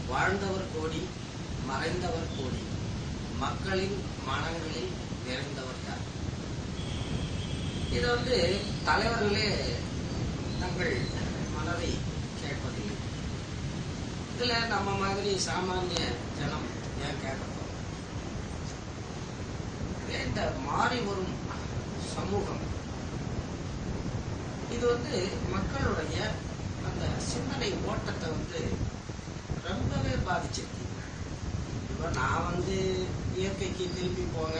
வாழ்ந்தவர் கோடி மறைந்தவர் கோடி மக்களின் மனங்களில் நிறைந்தவர் யார் இது வந்து தலைவர்களே தங்கள் மனதை கேட்பதில்லை இதுல நம்ம மாதிரி சாமானிய ஜனம் ஏன் கேட்க போறோம் இந்த மாறி வரும் சமூகம் இது வந்து மக்களுடைய அந்த சிந்தனை ஓட்டத்தை வந்து ரொம்பவே பாதிச்சிருக்கு இப்போ நான் வந்து இயற்கைக்கு திருப்பி போங்க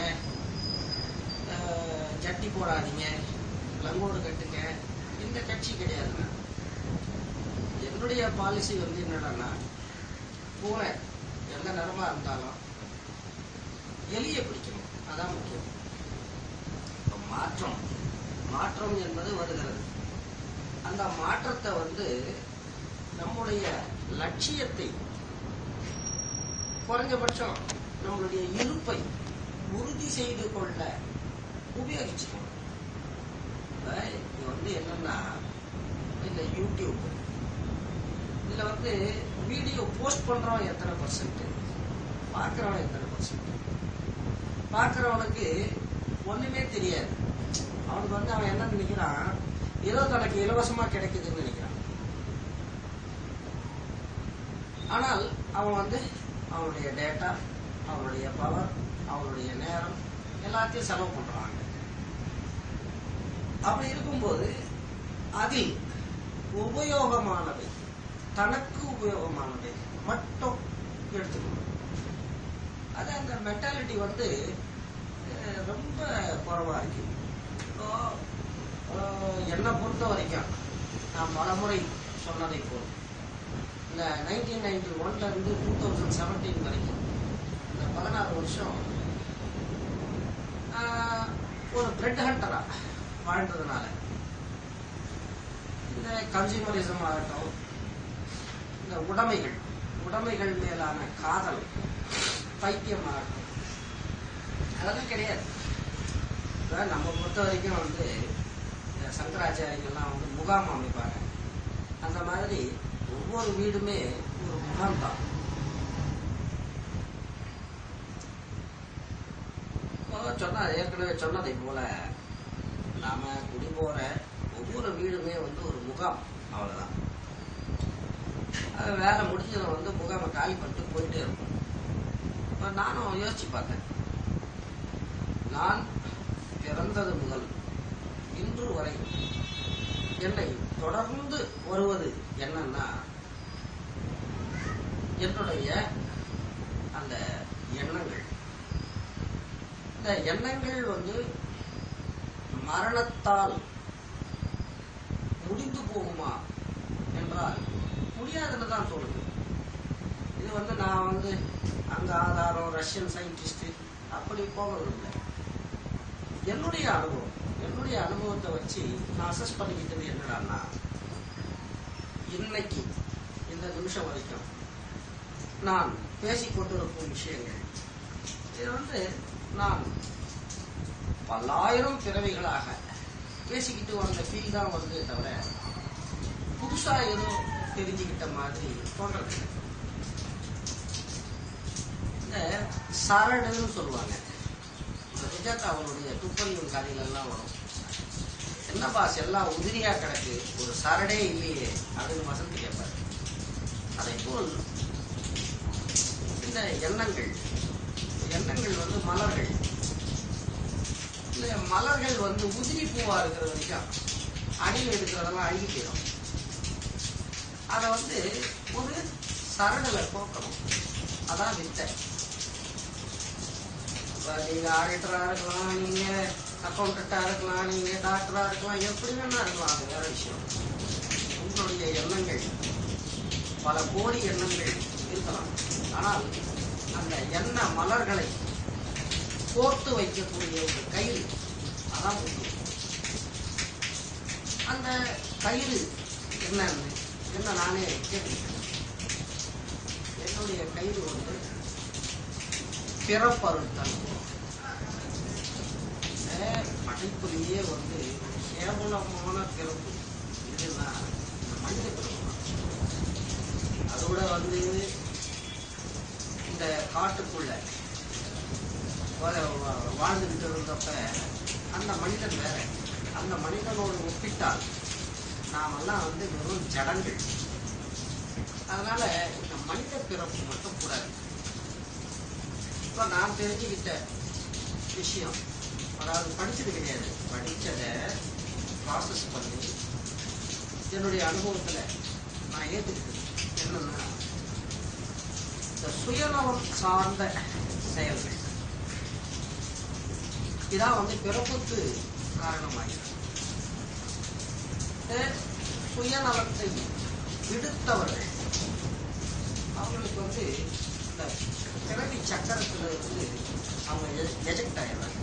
அஹ், ஜட்டி போடாதீங்க லங்கோடு கட்டுங்க இந்த கட்சி கிடையாதுங்க என்னுடைய பாலிசி வந்து என்னடான்னா பூனை எந்த நிறமா இருந்தாலும் எலியை பிடிக்கணும் அதான் முக்கியம் இப்ப மாற்றம் மாற்றம் என்பது வருகிறது அந்த மாற்றத்தை வந்து நம்முடைய லட்சியத்தை குறைஞ்சபட்சம் நம்மளுடைய இருப்பை உறுதி செய்து கொள்ள உபயோகிச்சுக்கணும் இப்ப இது வந்து என்னன்னா இந்த யூடியூப் இதுல வந்து வீடியோ போஸ்ட் பண்றவன் எத்தனை பர்சன்ட் பார்க்கறவன் எத்தனை பர்சன்ட் பார்க்கறவனுக்கு ஒண்ணுமே தெரியாது அவனுக்கு வந்து அவன் என்ன நினைக்கிறான் ஏதோ தனக்கு இலவசமா கிடைக்குதுன்னு நினைக்கிறான் ஆனால் அவன் வந்து அவனுடைய டேட்டா அவனுடைய பவர் அவனுடைய நேரம் எல்லாத்தையும் செலவு பண்றாங்க அப்படி இருக்கும்போது அதில் உபயோகமானவை தனக்கு உபயோகமானவை மட்டும் எடுத்துக்கணும் அது அந்த மென்டாலிட்டி வந்து அஹ், ரொம்ப குறைவா இருக்கு இப்போ அஹ், என்னை பொறுத்த வரைக்கும் நான் பலமுறை சொன்னதை போல் இந்த நைன்டீன் நைன்டி ஒன்ல இருந்து டூ தௌசண்ட் செவன்டீன் வரைக்கும் இந்த பதினாறு வருஷம் ஆஹ், ஒரு பிரெட் ஹண்டரா வாழ்ந்ததுனால இந்த கன்சியூமரிசம் ஆகட்டும் இந்த உடைமைகள் உடைமைகள் மேலான காதல் பைத்தியம் ஆகட்டும் அதெல்லாம் கிடையாது இப்ப நம்ம பொறுத்த வரைக்கும் வந்து இந்த சங்கராச்சாரியங்கள்லாம் வந்து முகாம் அமைப்பாங்க அந்த மாதிரி ஒவ்வொரு வீடுமே ஒரு முகாம் தான் இப்போ சொன்ன ஏற்கனவே சொன்னதை போல நாம குடி போற ஒவ்வொரு வீடுமே வந்து ஒரு முகாம் அவ்வளவுதான் அது வேலை முடிஞ்சதை வந்து முகாமை காலி பண்ணிட்டு போயிட்டே இருக்கும் இப்ப நானும் யோசிச்சு பார்த்தேன் நான் பிறந்தது முதல் இன்று வரை என்னை தொடர்ந்து வருவது என்னன்னா என்னுடைய அந்த எண்ணங்கள் இந்த எண்ணங்கள் வந்து மரணத்தால் முடிந்து போகுமா என்றால் முடியாதுன்னு தான் தோணுது இது வந்து நான் வந்து அங்க ஆதாரம் ரஷ்யன் சயின்டிஸ்ட் அப்படி போகவில்லை என்னுடைய அனுபவம் என்னுடைய அனுபவத்தை வச்சு நான் அசஸ் பண்ணிக்கிட்டது என்னடான்னா இன்னைக்கு இந்த நிமிஷம் வரைக்கும் நான் பேசிக் கொண்டிருக்கும் விஷயங்கள் இது வந்து நான் பல்லாயிரம் பிறவைகளாக பேசிக்கிட்டு வந்த ஃபீல் தான் வந்து தவிர புதுசா ஏதோ தெரிஞ்சுக்கிட்ட மாதிரி தோன்றது இந்த சரடுன்னு சொல்லுவாங்க இந்த சுஜாதா அவருடைய துப்பறியும் கதையிலெல்லாம் வரும் என்ன பாஸ் எல்லாம் உதிரியா கிடக்கு ஒரு சரடே இல்லையே அப்படின்னு வசந்தி கேட்பாரு அதை போல் இந்த எண்ணங்கள் எண்ணங்கள் வந்து மலர்கள் இந்த மலர்கள் வந்து உதிரி பூவா இருக்கிற வரைக்கும் அடியில் இருக்கிறதெல்லாம் அழுகி போயிடும் அதை வந்து ஒரு சரடுல போக்கணும் அதான் வித்தை இப்ப நீங்க ஆடிட்டரா இருக்கலாம் நீங்க அக்கௌண்டண்டா இருக்கலாம் நீங்க டாக்டரா இருக்கலாம் எப்படி வேணா இருக்கலாம் அது வேற விஷயம் உங்களுடைய எண்ணங்கள் பல கோடி எண்ணங்கள் இருக்கலாம் ஆனால் அந்த எண்ண மலர்களை கோர்த்து வைக்கக்கூடிய ஒரு கயிறு அதான் முக்கியம் அந்த கயிறு என்னன்னு என்ன நானே கேட்டுக்கிட்டேன் என்னுடைய கயிறு வந்து பிறப்பருத்தல் படைப்புலேயே வந்து கேவலமான பிறப்பு இதுதான் இந்த மனித பிறப்பு அதோட வந்து இந்த காட்டுக்குள்ள வா- வா- வாழ்ந்துகிட்டு இருந்தப்ப அந்த மனிதன் வேற அந்த மனிதனோடு ஒப்பிட்டால் நாமெல்லாம் வந்து வெறும் ஜடங்கள் அதனால இந்த மனித பிறப்பு மட்டும் கூடாது இப்ப நான் தெரிஞ்சுக்கிட்ட விஷயம் அதாவது படிச்சது கிடையாது படிச்சதை ப்ராசஸ் பண்ணி என்னுடைய அனுபவத்துல நான் ஏத்துக்கிட்டது என்னன்னா இந்த சுயநலம் சார்ந்த செயல்கள் இதான் வந்து பிறப்புக்கு காரணமாகிறது இந்த சுயநலத்தை விடுத்தவர்கள் அவங்களுக்கு வந்து இந்த பிறவி சக்கரத்துல இருந்து அவங்க எஜெக்ட் ஆயிடுறாங்க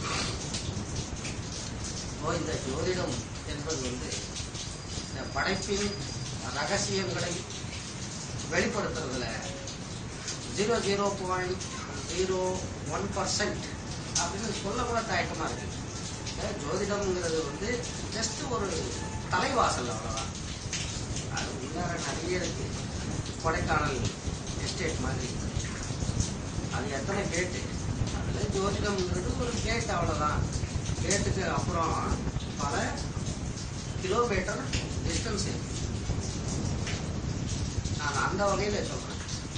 இப்போ இந்த ஜோதிடம் என்பது வந்து இந்த படைப்பின் ரகசியங்களை வெளிப்படுத்துறதுல zero zero point zero one percent அப்படின்னு சொல்ல கூட தயக்கமா இருக்கு இந்த ஜோதிடம்ங்கிறது வந்து ஜஸ்ட் ஒரு தலைவாசல் அவ்வளவுதான் அது உள்ளார நிறைய இருக்கு கொடைக்கானல் எஸ்டேட் மாதிரி அது எத்தனை கேட்டு அதுல ஜோதிடம்ங்கிறது ஒரு கேட் அவ்வளவுதான் கேட்டுக்கு அப்புறம் பல கிலோமீட்டர் டிஸ்டன்ஸ் இருக்கு நான் அந்த வகையில சொல்றேன்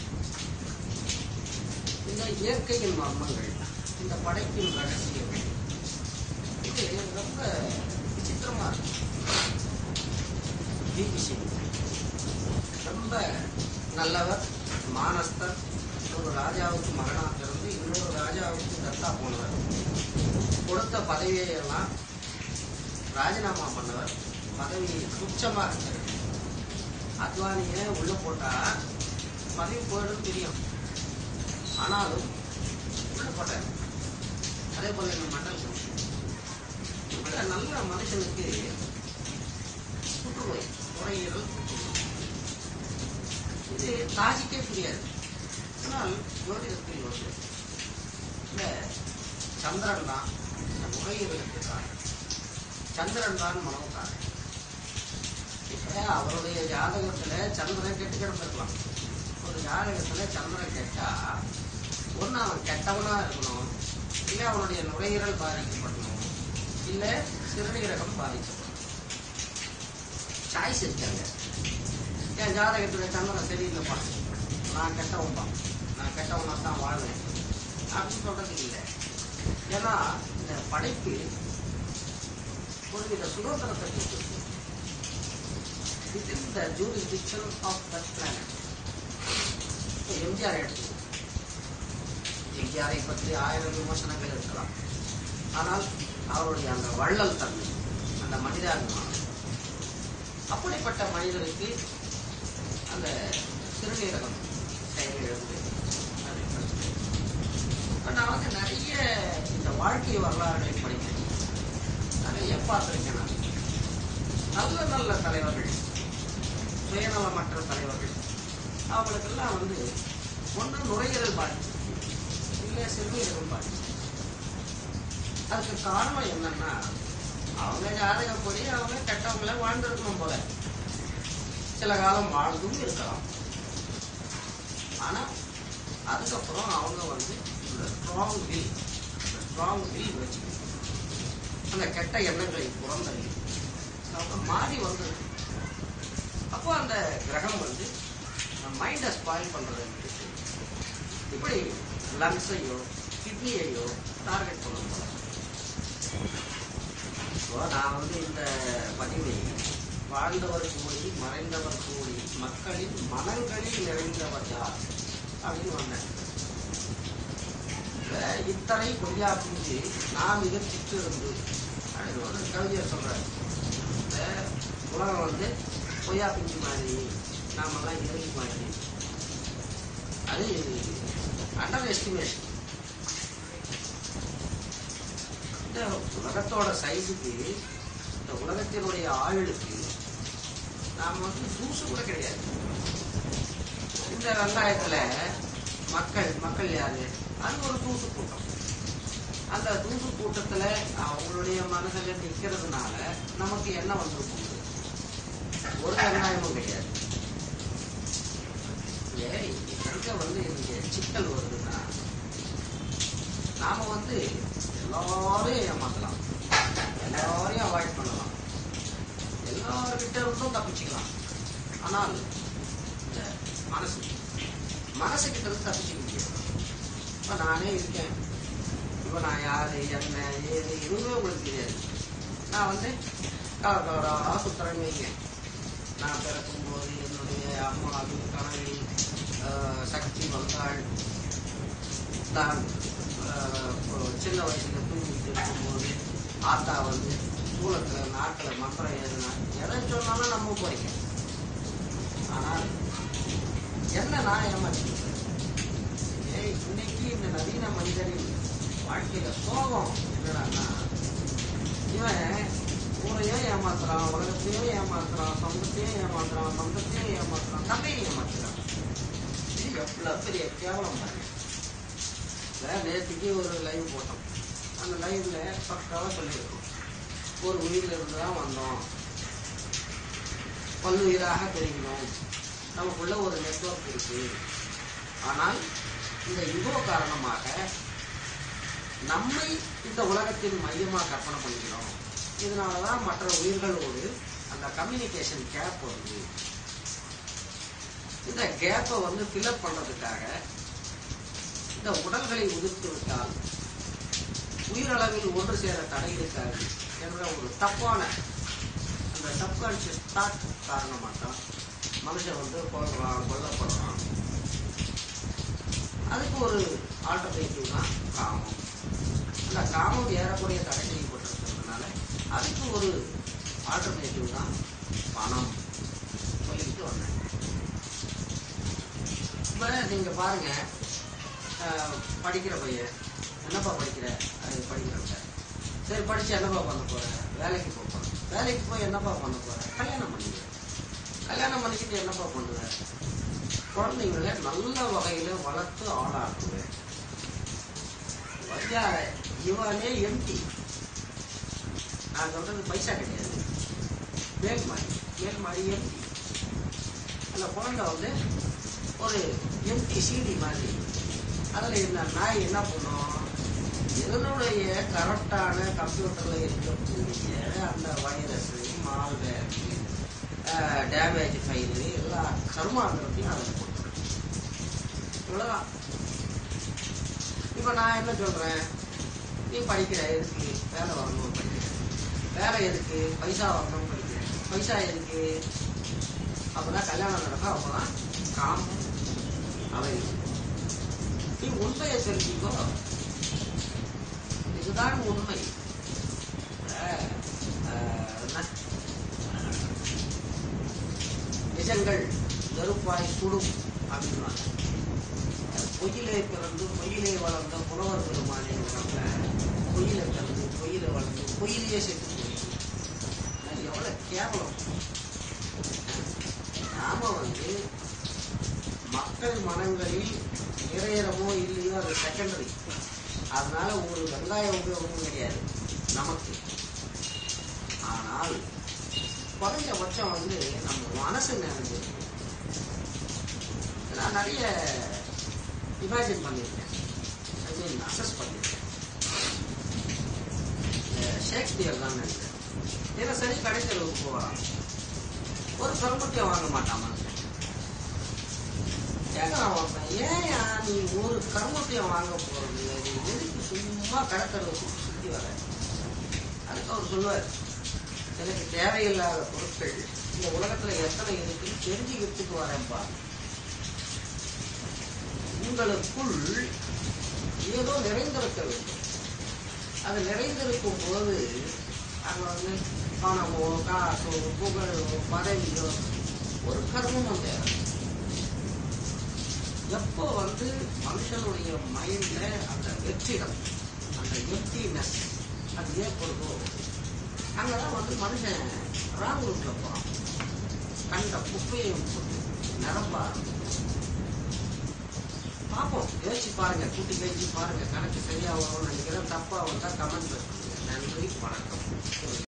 இந்த இயற்கையின் மர்மங்கள் இந்த படைப்பின் ரகசியங்கள் இது ரொம்ப விசித்திரமா இருக்கு பிபிசி ரொம்ப நல்லவர் மானஸ்தர் ஒரு ராஜாவுக்கு மகனா பிறந்து இன்னொரு ராஜாவுக்கு தத்தா போனவர் கொடுத்த பதவியை எல்லாம் ராஜினாமா பண்ணவர் பதவி துச்சமா இருந்தது அத்வானிய உள்ள போட்டா பதவி போயிடும் தெரியும் ஆனாலும் உள்ள போட்டார் அதே போல இந்த மண்டல் இப்ப நல்ல மனுஷனுக்கு புற்றுநோய் நுரையீரல் புற்றுநோய். இது தாஜிக்கே புரியாது ஆனால் ஜோதிடத்தில் வந்து இந்த சந்திரன் தான் இந்த நுரையீரலுக்கு காரணம் சந்திரன் தான் மனவுக்காரன் இப்ப அவருடைய ஜாதகத்துல சந்திரன் கெட்டு கிடந்திருக்கலாம் ஒரு ஜாதகத்துல சந்திரன் கெட்டா ஒண்ணு அவன் கெட்டவனா இருக்கணும் இல்ல அவனுடைய நுரையீரல் பாதிக்கப்படணும் இல்ல சிறுநீரகம் பாதிக்கப்படணும் சாய்ஸ் இருக்காங்க என் ஜாதகத்துல சந்திரன் சரியில்லைப்பா நான் கெட்டவன்பா நான் கெட்டவனா தான் வாழ்வேன் அப்படின்னு சொல்றது இல்லை ஏன்னா இந்த படைப்பு ஒருவித சுதந்திரத்தை கொடுத்துருக்கு within the jurisdiction of that planet. இப்போ எம்ஜிஆர் எடுத்துக்கோ எம்ஜிஆரை பற்றி ஆயிரம் விமர்சனங்கள் இருக்கலாம் ஆனால் அவருடைய அந்த வள்ளல் தன்மை அந்த மனிதாபிமானம் அப்படிப்பட்ட மனிதருக்கு அந்த சிறுநீரகம் செயலிழந்து அது பிரச்சனை. இப்ப நான் வந்து நிறைய இந்த வாழ்க்கை வரலாறுகளை படிக்கிறேன் நிறைய பார்த்திருக்கேன் நான் நல்ல நல்ல தலைவர்கள் சுயநலமற்ற தலைவர்கள் அவங்களுக்கெல்லாம் வந்து ஒன்று நுரையீரல் பாதிப்பு இல்லை சிறுநீரகம் பாதிப்பு அதுக்கு காரணம் என்னன்னா அவங்க ஜாதகப்படி அவங்க கெட்டவங்கள வாழ்ந்திருக்கணும் போல சில காலம் வாழ்ந்தும் இருக்கலாம் ஆனா அதுக்கப்புறம் அவங்க வந்து இந்த ஸ்ட்ராங் வில் ஸ்ட்ராங் வில் வச்சுக்கணும் அந்த கெட்ட எண்ணங்களை புறந்தள்ளி அவங்க மாறி வந்தது அப்போ அந்த கிரகம் வந்து மைண்டை ஸ்பாயில் பண்றது இப்படி லங்ஸையோ கிட்னியையோ டார்கெட் பண்ணணும் இப்போ நான் வந்து இந்த பதிவை வாழ்ந்தவர் கூடி மறைந்தவர் கூடி மக்களின் மனங்களில் நிறைந்தவர் யார் அப்படின்னு வந்தேன் இப்ப இத்தனை பொய்யா பிஞ்சு நாம் மிக சிற்றிருந்து அப்படின்னு ஒரு கவிஞர் சொல்றாரு இந்த உலகம் வந்து பொய்யா பிஞ்சு மாதிரி நாமெல்லாம் இறங்கி மாதிரி அது அண்டர் எஸ்டிமேஷன் இந்த உலகத்தோட சைஸுக்கு இந்த உலகத்தினுடைய ஆயுளுக்கு நாம வந்து தூசு கூட கிடையாது இந்த வெங்காயத்துல மக்கள் மக்கள் யாரு அது ஒரு தூசு கூட்டம் அந்த தூசு கூட்டத்துல அவங்களுடைய மனசுல நிக்கிறதுனால நமக்கு என்ன வந்திருக்கும் ஒரு வெங்காயமும் கிடையாது ஏய், இங்க எங்க வந்து இங்க சிக்கல் வருதுன்னா நாம வந்து எல்லாரையும் ஏமாத்தலாம் எல்லாரையும் அவாய்ட் பண்ணலாம் எல்லார்கிட்ட இருந்தும் தப்பிச்சுக்கலாம் ஆனால் இந்த மனசு மனசு கிட்ட இருந்து தப்பிச்சுக்க முடியாது இப்ப நானே இருக்கேன் இப்ப நான் யாரு என்ன ஏது எதுவுமே உங்களுக்கு தெரியாது நான் வந்து கலர் கலரா சுத்துறேன்னு வைங்க நான் பிறக்கும்போது என்னுடைய அம்மாவின் கனவி ஆஹ், சக்தி வந்தாள் நான் ஆஹ், இப்போ சின்ன வயசுல தூங்கிட்டு இருக்கும்போது ஆத்தா வந்து சூளத்துல நாக்கில் மந்திரம் ஏதுனா எதை சொன்னாலும் நம்ப போறீங்க ஆனால் என்ன நான் ஏமாற்றிக்கிறேன் ஏய் இன்னைக்கு இந்த நவீன மனிதனின் வாழ்க்கையில சோகம் என்னடான்னா இவன் ஊரையும் ஏமாத்துறான் உலகத்தையும் ஏமாத்துறான் சொந்தத்தையும் ஏமாத்துறான் சொந்தத்தையும் ஏமாத்துறான் தந்தையும் ஏமாத்துறான் இது எவ்வளவு பெரிய கேவலம் பாருங்க இந்த நேற்றுக்கு ஒரு லைவ் போட்டோம் அந்த லைவ்ல பக்காவா சொல்லியிருக்கோம் ஒரு உயிரில் இருந்து தான் வந்தோம் பல்லுயிராக பெருகினோம் நமக்குள்ள ஒரு நெட்வொர்க் இருக்கு ஆனால் இந்த யுகோ காரணமாக நம்மை இந்த உலகத்தின் மையமா கற்பனை பண்ணிக்கிறோம் இதனாலதான் மற்ற உயிர்களோடு அந்த கம்யூனிகேஷன் கேப் வருது இந்த கேப்பை வந்து ஃபில்அப் பண்றதுக்காக இந்த உடல்களை உதிர்த்து விட்டால் உயிரளவில் ஒன்று சேர தடை இருக்காது என்ற ஒரு தப்பான அந்த சப்கான்சியஸ் தாட் காரணமாக தான் மனுஷன் வந்து கொள்றான் கொல்லப்படுறான் அதுக்கு ஒரு ஆல்டர்னேட்டிவ் தான் காமம் அந்த காமம் ஏறக்குறைய தடை செய்யப்பட்டிருக்கிறதுனால அதுக்கு ஒரு ஆல்டர்னேட்டிவ் தான் பணம் சொல்லிட்டு வந்தேன் இப்போ நீங்க பாருங்க அஹ், படிக்கிற பையன் என்னப்பா படிக்கிற அது படிக்கிறப்ப சரி படிச்சு என்னப்பா பண்ண போற வேலைக்கு போக போறேன் வேலைக்கு போய் என்னப்பா பண்ண போற கல்யாணம் பண்ணிக்கிறேன் கல்யாணம் பண்ணிக்கிட்டு என்னப்பா பண்ணுவேன் குழந்தைங்களை நல்ல வகையில வளர்த்து ஆளாக்குவேன் ஐயா இவனே எம்டி நான் சொல்றது பைசா கிடையாது மேல்மாடி மேல்மாடி எம்டி அந்த குழந்தை வந்து ஒரு எம்டி சிடி மாதிரி அதில் இந்த நாய் என்ன பண்ணும் இதனுடைய கரெக்டான கம்ப்யூட்டரில் இருக்கக்கூடிய அந்த வைரஸ் மால்வேர் டேமேஜ் ஃபைலு எல்லா கருமாந்திரத்தையும் அதில் கொடுத்துரும் இவ்வளோதான் இப்போ நான் என்ன சொல்கிறேன் நீ படிக்கிற எதுக்கு வேலை வரணும் படிக்கிற வேலை எதுக்கு பைசா வரணும் படிக்கிற பைசா எதுக்கு அப்பதான் கல்யாணம் நடக்கும் அப்பதான் காமம் அவை நீ உண்மையை தெரிஞ்சுக்கோ இதுதான் உண்மை அஹ், அஹ், என்ன? அஹ், நிஜங்கள் நெருப்பாய் சுடும் அப்படின்வாங்க பொய்யிலே பிறந்து பொய்யிலே வளர்ந்த புலவர் பெருமானே உடம்ப பொய்யில பிறந்து பொய்யில வளர்ந்து பொய்யிலேயே செத்து போயிடுது அது எவ்வளவு கேவலம் நாம வந்து மக்கள் மனங்களில் நிறையறமோ இல்லையோ அது செகண்டரி அதனால ஒரு வெங்காய உபயோகமும் கிடையாது நமக்கு ஆனால் குறைஞ்சபட்சம் வந்து நம்ம மனசு நிறைஞ்சிருக்கு நான் நிறைய இமேஜின் பண்ணியிருக்கேன் ஐ மீன் அசஸ் பண்ணியிருக்கேன் இந்த ஷேக்ஸ்பியர் தான் நினைக்கிறேன் தினசரி கடைத்தெருவுக்கு போகிறான் ஒரு கரும்பட்டியம் வாங்க மாட்டான் மனுஷன் கேட்கறான் ஒருத்தன் ஏன் நீ ஒரு கரும்பட்டியம் வாங்க போறது நீ எதுக்கு சும்மா கடைத்தெருவுக்கு சுற்றி வர அதுக்கு அவர் சொல்லுவார் எனக்கு தேவையில்லாத பொருட்கள் இந்த உலகத்துல எத்தனை இருக்குன்னு தெரிஞ்சுக்கிறதுக்கு வரேன்ப்பா உங்களுக்குள் ஏதோ நிறைந்திருக்க வேண்டும் அது நிறைந்திருக்கும் போது அங்க வந்து பணமோ காசோ புகழோ பதவியோ ஒரு கர்மமும் தேவை எப்போ வந்து மனுஷனுடைய மைண்ட்ல அந்த வெற்றிடம் அந்த எம்டினஸ் அது ஏற்படுதோ அங்கதான் வந்து மனுஷன் ராங் ரூட்ல போறான் கண்ட குப்பையும் போட்டு நிரம்ப ஆரம்பிக்கும். பார்ப்போம் யோசிச்சு பாருங்க கூட்டி கழிச்சு பாருங்க கணக்கு சரியா வரும்னு நினைக்கிறேன் தப்பா வந்தா கமெண்ட் பண்ணுங்க நன்றி வணக்கம்